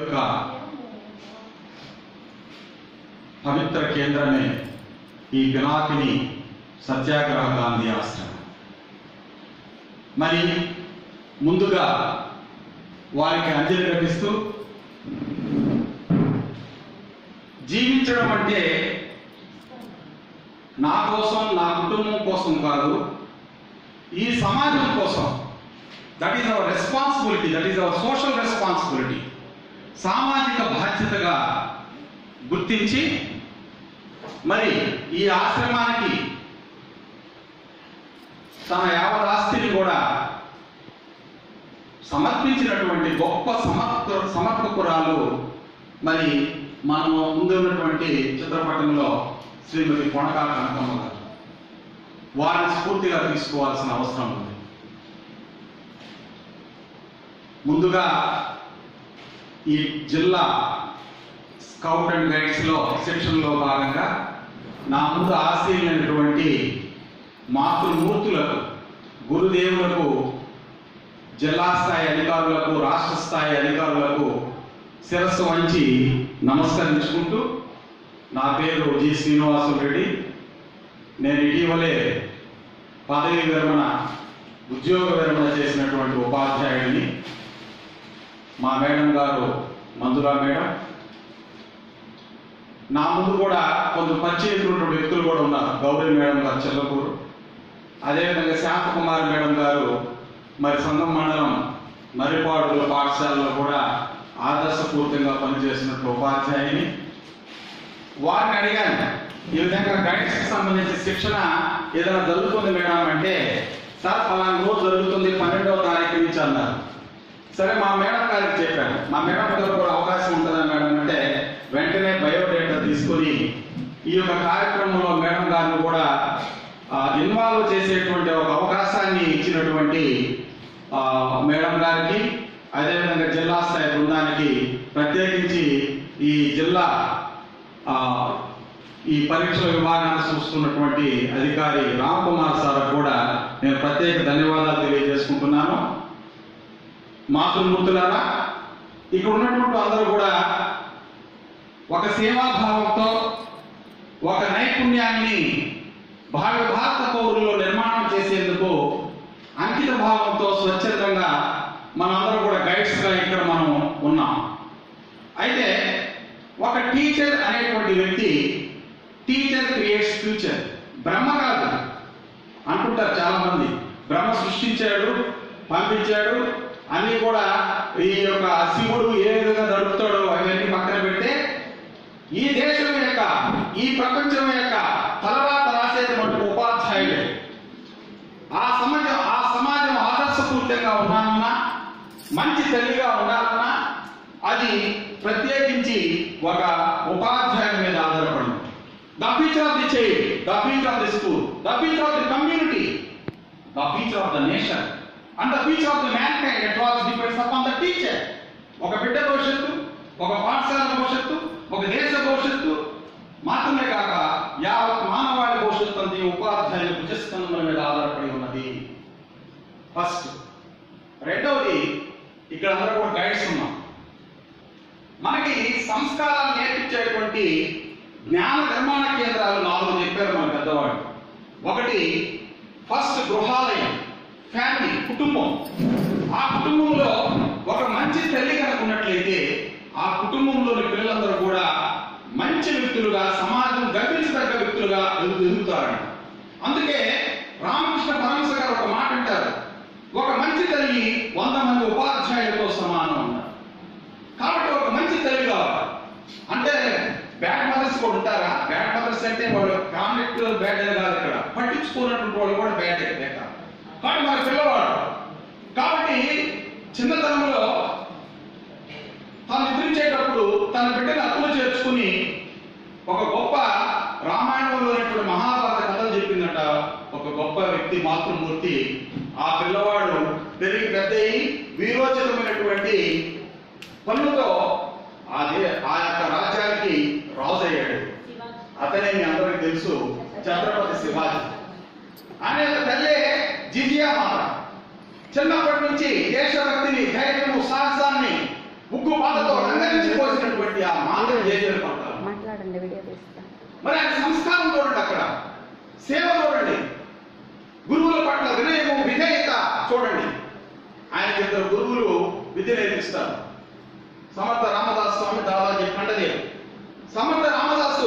యొక్క పవిత్ర కేంద్రమే ఈ పినాకిని సత్యాగ్రహ గాంధీ ఆశ్రమం మరి ముందుగా వారికి అంజలి ఘటిస్తూ జీవించడం అంటే నా కోసం నా కుటుంబం కోసం కాదు ఈ సమాజం కోసం that is our responsibility that is our social responsibility సామాజిక బాధ్యతగా గుర్తించి మరి ఈ ఆశ్రమానికి తన యావత్ ఆస్తిని కూడా సమర్పించినటువంటి గొప్ప సమర్థ సమర్పకురాలు మరి మనము ముందు ఉన్నటువంటి చిత్రపటంలో శ్రీమతి కొనకాల కనకమ్మ గారు వారిని స్ఫూర్తిగా తీసుకోవాల్సిన అవసరం ఉంది ముందుగా ఈ జిల్లా స్కౌట్ అండ్ గైడ్స్ లో సెక్షన్ లో భాగంగా నా ముందు ఆశీలైనటువంటి మాతృమూర్తులకు గురుదేవులకు జిల్లా స్థాయి అధికారులకు రాష్ట్ర స్థాయి అధికారులకు శిరస్సు వంచి నమస్కరించుకుంటూ నా పేరు జి శ్రీనివాసు రెడ్డి నేను ఇటీవలే పదవి విరమణ ఉద్యోగ విరమణ చేసినటువంటి ఉపాధ్యాయుడిని మా మేడం గారు మంజులా మేడం నా ముందు కూడా కొంత పరిచయమైనటువంటి వ్యక్తులు కూడా ఉన్నారు గౌరీ మేడం గారు చెల్లకూరు అదేవిధంగా శాంతకుమారి మేడం గారు మరి సంగం మండలం మర్రిపాడుల పాఠశాలలో కూడా ఆదర్శపూర్తంగా పనిచేసినట్టు ఉపాధ్యాయుని వారిని అడిగాను ఈ విధంగా గైడ్స్ కి సంబంధించి శిక్షణ ఏదైనా జరుగుతుంది మేడం అంటే సార్ ఫలానా రోజు జరుగుతుంది పన్నెండవ తారీఖు నుంచి అన్నారు సరే మా మేడం గారికి చెప్పాను మా మేడం గారు కూడా అవకాశం ఉంటుందా మేడం అంటే వెంటనే బయోడేటా తీసుకొని ఈ యొక్క కార్యక్రమంలో మేడం గారిని కూడా ఇన్వాల్వ్ చేసేటువంటి ఒక అవకాశాన్ని ఇచ్చినటువంటి ఆ, మేడం గారికి అదేవిధంగా జిల్లా స్థాయి బృందానికి ప్రత్యేకించి ఈ జిల్లా ఆ, ఈ పరీక్షల విభాగాన్ని చూస్తున్నటువంటి అధికారి రామ్ కుమార్ సార్ కూడా నేను ప్రత్యేక ధన్యవాదాలు తెలియజేసుకుంటున్నాను మాతృమూర్తులారా ఇక్కడ ఉన్నటువంటి అందరూ కూడా ఒక సేవాభావంతో ఒక నైపుణ్యాన్ని భావి భారత పౌరుల్లో నిర్మాణం చేసేందుకు అంకిత భావంతో స్వచ్ఛందంగా మనందరం కూడా గైడ్స్ గా ఇక్కడ మనం ఉన్నాం అయితే ఒక టీచర్ అనేటువంటి వ్యక్తి టీచర్ క్రియేట్స్ ఫ్యూచర్ బ్రహ్మ కాదు అంటుంటారు చాలా మంది బ్రహ్మ సృష్టించాడు పంపించాడు అన్ని కూడా ఈ యొక్క శివుడు ఏ విధంగా నడుపుతాడో అవన్నీ పక్కన పెడితే ఈ దేశం యొక్క ఈ ప్రపంచం యొక్క తలరాత రాసేది మటుకు ఉపాధ్యాయులే ఆ సమాజం ఆ సమాజం ఆదర్శపూర్తంగా ఉండాలన్నా మంచి తల్లిగా ఉండాలన్నా అది ప్రత్యేకించి ఒక ఉపాధ్యాయుని మీద ఆధారపడింది the future of the child the future of the school the future of the community the future of the nation and the future of the mankind it was depends upon the teacher ఒక బిడ్డ భవిష్యత్తు ఒక పాఠశాల భవిష్యత్తు ఒక దేశ భవిష్యత్తు మాత్రమే కాక యావత్ మానవాళి భవిష్యత్తు అంతా ఈ ఉపాధ్యాయుల భుజస్కంధముల మీద ఆధారపడి ఉన్నది ఫస్ట్ రెండవది ఇక్కడ అందరూ కూడా గైడ్స్ ఉన్నాం మనకి సంస్కారాలు నేర్పించేటువంటి జ్ఞాన నిర్మాణ కేంద్రాలు నాలుగు చెప్పారు మన పెద్దవాళ్ళు ఒకటి ఫస్ట్ గృహాలయం ఫ్యామిలీ కుటుంబం ఆ కుటుంబంలో ఒక మంచి తల్లి కనుక ఉన్నట్లయితే ఆ కుటుంబంలోని పిల్లలందరూ కూడా మంచి వ్యక్తులుగా సమాజం గర్వించదగ్గ వ్యక్తులుగా ఎదుగు ఎదుగుతారు అందుకే రామకృష్ణ పరమశ గారు ఒక మాట అంటారు ఒక మంచి తల్లి వంద మంది ఉపాధ్యాయులతో సమానం అన్నారు కాబట్టి ఒక మంచి తల్లి కావాలి అంటే బ్యాడ్ మదర్స్ కూడా ఉంటారా బ్యాడ్ మదర్స్ అంటే వాళ్ళు కాన్ఫ్లిక్ట్ బ్యాడ్ అని కాదు ఇక్కడ పట్టించుకున్నటువంటి వాళ్ళు కూడా బ్యాడ్ లెక్క కాబట్టి మన పిల్లవాడు కాబట్టి చిన్నతనంలో తాను నిద్రించేటప్పుడు తన బిడ్డని అప్పులు చేర్చుకుని ఒక గొప్ప రామాయణంలో ఉన్నటువంటి మహాభారత కథలు చెప్పిందట ఒక గొప్ప వ్యక్తి మాతృమూర్తి ఆ పిల్లవాడు పెరిగి పెద్దయి వీరోచితమైనటువంటి పనులతో అదే ఆ యొక్క రాజ్యానికి రాజు అయ్యాడు అతనే మీ అందరికి తెలుసు ఛత్రపతి శివాజీ ఆయన యొక్క తల్లే జిజియా మాత చిన్నప్పటి నుంచి దేశభక్తిని ధైర్యము సాహసాన్ని ఉగ్గు బాధతో రంగరించి జేజేలు పడతారు మాట్లాడండి వీడియో తీస్తా మరి ఆయన సంస్కారం చూడండి అక్కడ సేవ చూడండి గురువుల పట్ల వినయము విధేయత చూడండి ఆయనకి ఇద్దరు గురువులు విద్య నేర్పిస్తారు సమర్థ రామదాస్ స్వామి దాదాజీ పండదేవ్ సమర్థ రామదాసు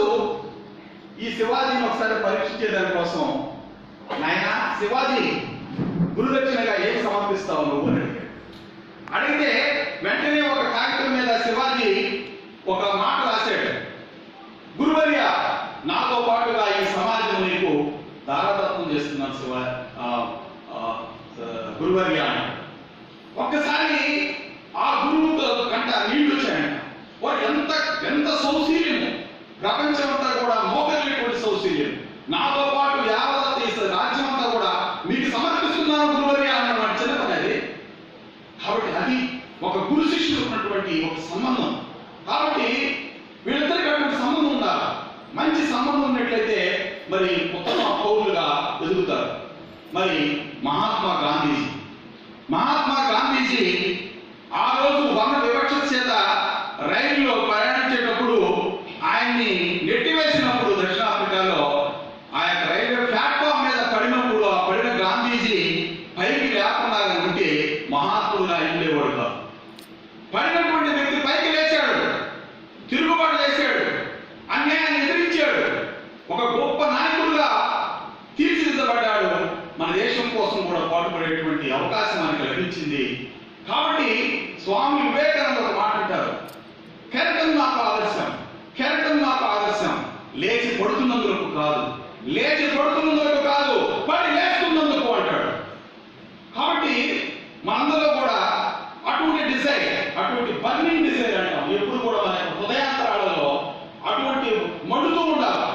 ఈ శివాజీని ఒకసారి పరీక్షించే దానికోసం నాయన శివాజీ గురుదక్షిణగా ఏం సమర్పిస్తావు నువ్వు అని అడిగాడు. అడిగితే వెంటనే ఒక కాగితం మీద శివాజీ ఒక మాట రాశాడు గురువర్య నాతో పాటుగా ఈ సమాజం నీకు దారదత్వం చేస్తున్నాను శివ ఆ, ఆ, గురువర్య అని ఒక్కసారి ఆ గురువుతో కంట నీళ్లు వచ్చాయంట వాడు ఎంత ఎంత సౌశీల్యం ప్రపంచం అంతా కూడా మోకలేటువంటి సౌశీల్యం నాతో పాటు యావత్ ఈ రాజ్యం అంతా కూడా మీకు సమర్పిస్తున్నాను గురువర్య అన్నమాట చిన్న పని అది కాబట్టి అది ఒక గురు శిష్యుడు ఉన్నటువంటి ఒక సంబంధం కాబట్టి వీళ్ళిద్దరికి అటువంటి సంబంధం ఉండాలి మంచి సంబంధం ఉన్నట్లయితే మరి ఉత్తమ పౌరులుగా ఎదుగుతారు మరి మహాత్మా గాంధీజీ మహాత్మా గాంధీజీ ఆ రోజు వర్ణ వివక్ష చేత రైలులో ప్రయాణించేటప్పుడు ఆయన్ని నెట్టివేసినప్పుడు దక్షిణాఫ్రికాలో ఆ యొక్క రైల్వే ప్లాట్ఫామ్ మీద పడినప్పుడు ఆ పడిన గాంధీజీ పైకి లేకుండా ఉంటే మహాత్ముడుగా ఉండేవాడు కాదు పడినటువంటి వ్యక్తి పైకి లేచాడు తిరుగుబాటు చేశాడు అన్యాయాన్ని ఎదిరించాడు ఒక గొప్ప నాయకుడుగా తీర్చిదిద్దబడ్డాడు మన దేశం కోసం కూడా పాటుపడేటువంటి అవకాశం మనకు లభించింది కాబట్టి స్వామి వివేకానంద ఒక మాట అంటారు కెరటం నాకు ఆదర్శం కెరటం నాకు ఆదర్శం లేచి పడుతున్నందుకు కాదు లేచి పడుతున్నందుకు కాదు పడి లేస్తున్నందుకు అంటాడు కాబట్టి మనందరూ కూడా అటువంటి డిజైర్ అటువంటి బర్నింగ్ డిజైర్ అంటాం ఎప్పుడు కూడా మన యొక్క హృదయాంతరాలలో అటువంటి మండుతూ ఉండాలి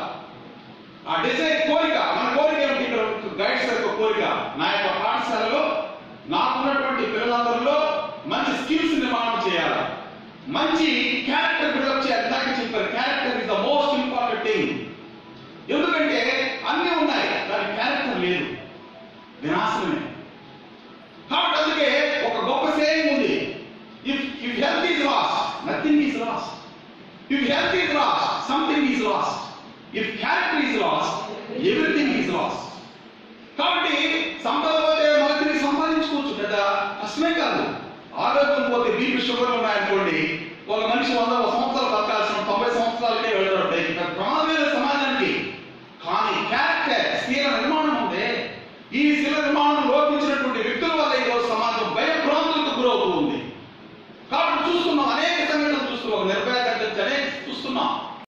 ఆ డిజైర్ కోరిక మన కోరిక ఏమిటి ఇక్కడ గైడ్స్ యొక్క కోరిక నా యొక్క పాఠశాలలో నాకున్నటువంటి పిల్లలందరిలో మంచి స్కిల్స్ నిర్మాణం చేయాలి మంచి క్యారెక్టర్ బిల్డప్ చేయాలి ఇందాక చెప్పారు character is the most important thing ఎందుకంటే అన్నీ ఉన్నాయి కానీ క్యారెక్టర్ లేదు వినాశనమే కాబట్టి అందుకే ఒక గొప్ప సేయింగ్ ఉంది if if health is lost nothing is lost if health is lost something is lost if character is lost everything is lost కాబట్టి సంపద పోతే మళ్ళీ తిరిగి సంపాదించుకోవచ్చు పెద్ద కష్టమే కాదు ఆరోగ్యం పోతే బీపీ షుగర్ ఉన్నాయనుకోండి ఒక మనిషి వంద సంవత్సరాలు బతకాల్సిన తొంభై సంవత్సరాలకే వెళ్ళడం ఇక్కడ ప్రమాదమైన సమాజానికి కానీ క్యారెక్టర్ స్థిర నిర్మాణం ఉంది ఈ స్థిర నిర్మాణం లోపించినటువంటి వ్యక్తుల వల్ల ఈరోజు సమాజం భయభ్రాంతులకు గురవుతూ ఉంది కాబట్టి చూస్తున్నాం అనేక సంఘటనలు చూస్తున్నాం నిర్భయ దగ్గర నుంచి అనేక చూస్తున్నాం